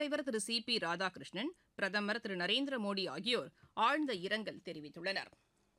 தலைவர் திரு C B Radhakrishnan பிரதமர் திரு நரேந்திர மோடி ஆகியோர் ஆழ்ந்த இரங்கல் தெரிவித்துள்ளனர்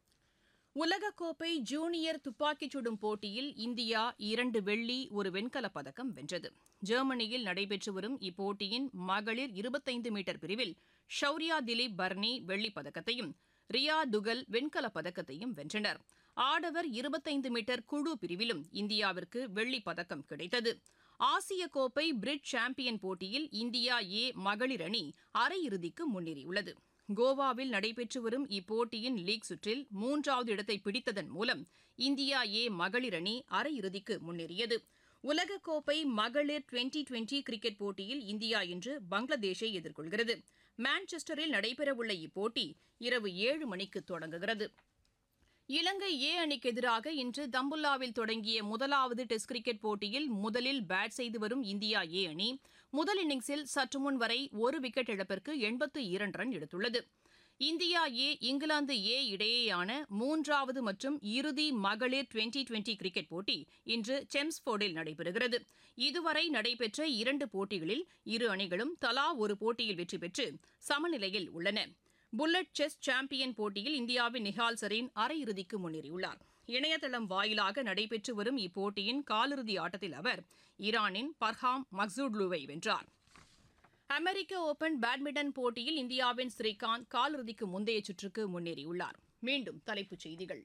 உலகக்கோப்பை ஜூனியர் துப்பாக்கிச் சுடும் போட்டியில் இந்தியா இரண்டு வெள்ளி ஒரு வெண்கலப் பதக்கம் வென்றது ஜெர்மனியில் நடைபெற்று வரும் இப்போட்டியின் மகளிர் இருபத்தைந்து மீட்டர் பிரிவில் ஷௌரியா திலீப் பர்னி வெள்ளிப் பதக்கத்தையும் ரியா துகல் வெண்கலப் பதக்கத்தையும் வென்றனர் ஆடவர் இருபத்தைந்து மீட்டர் குழு பிரிவிலும் இந்தியாவிற்கு வெள்ளிப் பதக்கம் கிடைத்தது ஆசிய கோப்பை பிரிட் சாம்பியன் போட்டியில் இந்தியா ஏ மகளிர் அணி அரையிறுதிக்கு முன்னேறியுள்ளது கோவாவில் நடைபெற்று வரும் இப்போட்டியின் லீக் சுற்றில் மூன்றாவது இடத்தை பிடித்ததன் மூலம் இந்தியா ஏ மகளிர் அணி அரையிறுதிக்கு முன்னேறியது உலகக்கோப்பை மகளிர் டுவெண்டி டுவெண்டி கிரிக்கெட் போட்டியில் இந்தியா இன்று பங்களாதேஷை எதிர்கொள்கிறது மான்செஸ்டரில் நடைபெறவுள்ள இப்போட்டி இரவு ஏழு மணிக்கு தொடங்குகிறது இலங்கை ஏ அணிக்கு எதிராக இன்று தம்புல்லாவில் தொடங்கிய முதலாவது டெஸ்ட் கிரிக்கெட் போட்டியில் முதலில் பேட் செய்து வரும் இந்தியா ஏ அணி முதல் இன்னிங்ஸில் சற்று முன் வரை ஒரு விக்கெட் இழப்பிற்கு எண்பத்து இரண்டு ரன் எடுத்துள்ளது இந்தியா ஏ இங்கிலாந்து ஏ இடையேயான மூன்றாவது மற்றும் இறுதி மகளிர் டுவெண்டி டுவெண்டி கிரிக்கெட் போட்டி இன்று செம்ஸ்போர்டில் நடைபெறுகிறது இதுவரை நடைபெற்ற இரண்டு போட்டிகளில் இரு அணிகளும் தலா ஒரு போட்டியில் வெற்றி பெற்று சமநிலையில் உள்ளன புல்லட் செஸ் சாம்பியன் போட்டியில் இந்தியாவின் நிஹால் சரீன் அரையிறுதிக்கு முன்னேறியுள்ளார் இணையதளம் வாயிலாக நடைபெற்று வரும் இப்போட்டியின் காலிறுதி ஆட்டத்தில் அவர் ஈரானின் பர்ஹாம் மக்சூட்லுவை வென்றார் அமெரிக்க ஓபன் பேட்மிண்டன் போட்டியில் இந்தியாவின் ஸ்ரீகாந்த் காலிறுதிக்கு முந்தைய சுற்றுக்கு முன்னேறியுள்ளார் மீண்டும் தலைப்புச் செய்திகள்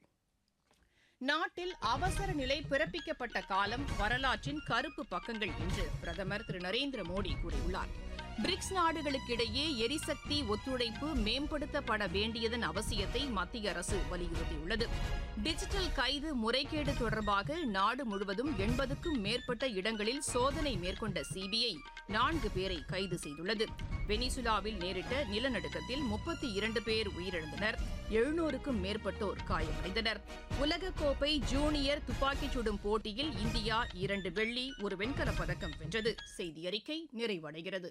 நாட்டில் அவசர நிலை பிறப்பிக்கப்பட்ட காலம் வரலாற்றின் கருப்பு பக்கங்கள் என்று பிரதமர் திரு நரேந்திர மோடி கூறியுள்ளார் பிரிக்ஸ் நாடுகளுக்கிடையே எரிசக்தி ஒத்துழைப்பு மேம்படுத்தப்பட வேண்டியதன் அவசியத்தை மத்திய அரசு வலியுறுத்தியுள்ளது டிஜிட்டல் கைது முறைகேடு தொடர்பாக நாடு முழுவதும் எண்பதுக்கும் மேற்பட்ட இடங்களில் சோதனை மேற்கொண்ட சிபிஐ நான்கு பேரை கைது செய்துள்ளது வெனிசுலாவில் நேரிட்ட நிலநடுக்கத்தில் முப்பத்தி இரண்டு பேர் உயிரிழந்தனர் எழுநூறுக்கும் மேற்பட்டோர் காயமடைந்தனர் உலகக்கோப்பை ஜூனியர் துப்பாக்கிச் சுடும் போட்டியில் இந்தியா இரண்டு வெள்ளி ஒரு வெண்கலப் பதக்கம் வென்றது செய்தியறிக்கை நிறைவடைகிறது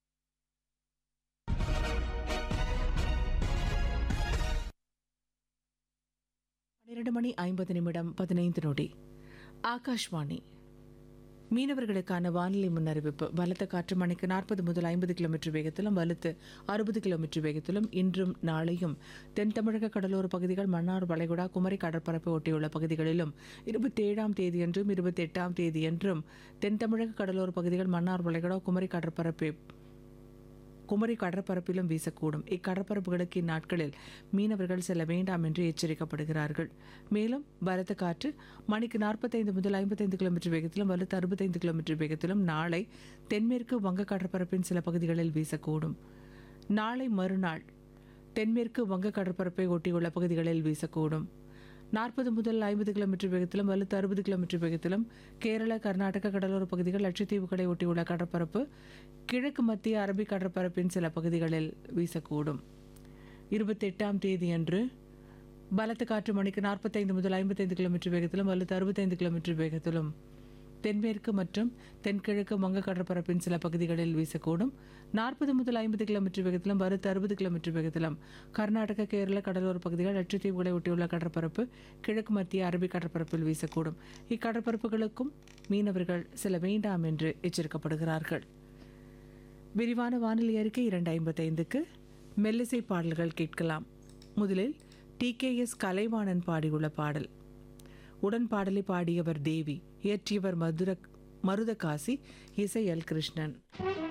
பன்னிரண்டு மணி ஐம்பது நிமிடம் பதினைந்து நொடி ஆகாஷ்வாணி மீனவர்களுக்கான வானிலை முன்னறிவிப்பு பலத்த காற்று மணிக்கு நாற்பது முதல் ஐம்பது கிலோமீட்டர் வேகத்திலும் வலுத்து அறுபது கிலோமீட்டர் வேகத்திலும் இன்றும் நாளையும் தென் தமிழக கடலோர பகுதிகள் மன்னார் வளைகுடா குமரி கடற்பரப்பை ஒட்டியுள்ள பகுதிகளிலும் இருபத்தி ஏழாம் தேதியன்றும் இருபத்தி எட்டாம் தேதியன்றும் தென் தமிழக கடலோர பகுதிகள் மன்னார் வளைகுடா குமரி கடற்பரப்பை குமரி கடற்பரப்பிலும் வீசக்கூடும் இக்கடற்பரப்புகளுக்கு இந்நாட்களில் மீனவர்கள் செல்ல வேண்டாம் என்று எச்சரிக்கப்படுகிறார்கள் மேலும் பலத்த காற்று மணிக்கு நாற்பத்தைந்து முதல் ஐம்பத்தைந்து கிலோமீட்டர் வேகத்திலும் வலுத்து அறுபத்தைந்து கிலோமீட்டர் வேகத்திலும் நாளை தென்மேற்கு வங்க கடற்பரப்பின் சில பகுதிகளில் வீசக்கூடும் நாளை மறுநாள் தென்மேற்கு வங்க கடற்பரப்பை ஒட்டியுள்ள பகுதிகளில் வீசக்கூடும் நாற்பது முதல் ஐம்பது கிலோமீட்டர் வேகத்திலும் வலுத்து அறுபது கிலோமீட்டர் வேகத்திலும் கேரள கர்நாடக கடலோர பகுதிகள் லட்சத்தீவுகளை ஒட்டியுள்ள கடற்பரப்பு கிழக்கு மத்திய அரபிக் கடற்பரப்பின் சில பகுதிகளில் வீசக்கூடும் இருபத்தெட்டாம் தேதியன்று பலத்த காற்று மணிக்கு நாற்பத்தைந்து முதல் ஐம்பத்தைந்து கிலோமீட்டர் வேகத்திலும் வலுத்து அறுபத்தைந்து கிலோமீட்டர் வேகத்திலும் தென்மேற்கு மற்றும் தென்கிழக்கு வங்க கடற்பரப்பின் சில பகுதிகளில் வீசக்கூடும் நாற்பது முதல் ஐம்பது கிலோமீட்டர் வேகத்திலும் வறுத்து அறுபது கிலோமீட்டர் வேகத்திலும் கர்நாடக கேரள கடலோர பகுதிகள் லட்சத்தீவுகளை ஒட்டியுள்ள கடற்பரப்பு கிழக்கு மத்திய அரபிக் கடற்பரப்பில் வீசக்கூடும் இக்கடற்பரப்புகளுக்கும் மீனவர்கள் செல்ல வேண்டாம் என்று எச்சரிக்கப்படுகிறார்கள் விரிவான வானிலை அறிக்கை இரண்டு ஐம்பத்தைந்துக்கு மெல்லிசை பாடல்கள் கேட்கலாம் முதலில் டி கே எஸ் கலைவாணன் பாடியுள்ள பாடல் உடன் பாடலை பாடியவர் தேவி இயற்றியவர் மதுர மருதகாசி இசை எல் கிருஷ்ணன்